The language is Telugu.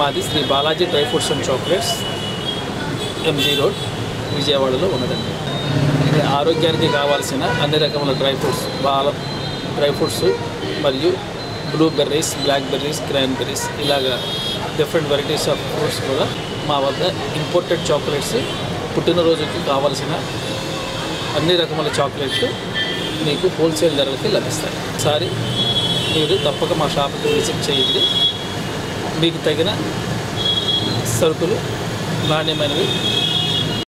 మాది Shri Balaji dry fruits and chocolates MG road విజయవాడలో ఉన్నదండి ఇది ఆరోగ్యానికి కావాల్సిన అన్ని రకముల డ్రై ఫ్రూట్స్ బాల డ్రై ఫ్రూట్స్ మరియు blueberries blackberries cranberries ఇలాగా డిఫరెంట్ వెరైటీస్ ఆఫ్ ఫ్రూట్స్ కూడా మా వద్ద ఇంపోర్టెడ్ చాక్లెట్స్ పుట్టినరోజుకి కావాల్సిన అన్ని రకముల చాక్లెట్లు మీకు హోల్సేల్ ధరలకి లభిస్తాయి ఒకసారి మీరు తప్పక మా షాప్కి విజిట్ చేయండి మీకు తగిన సరుకులు నాణ్యమైనవి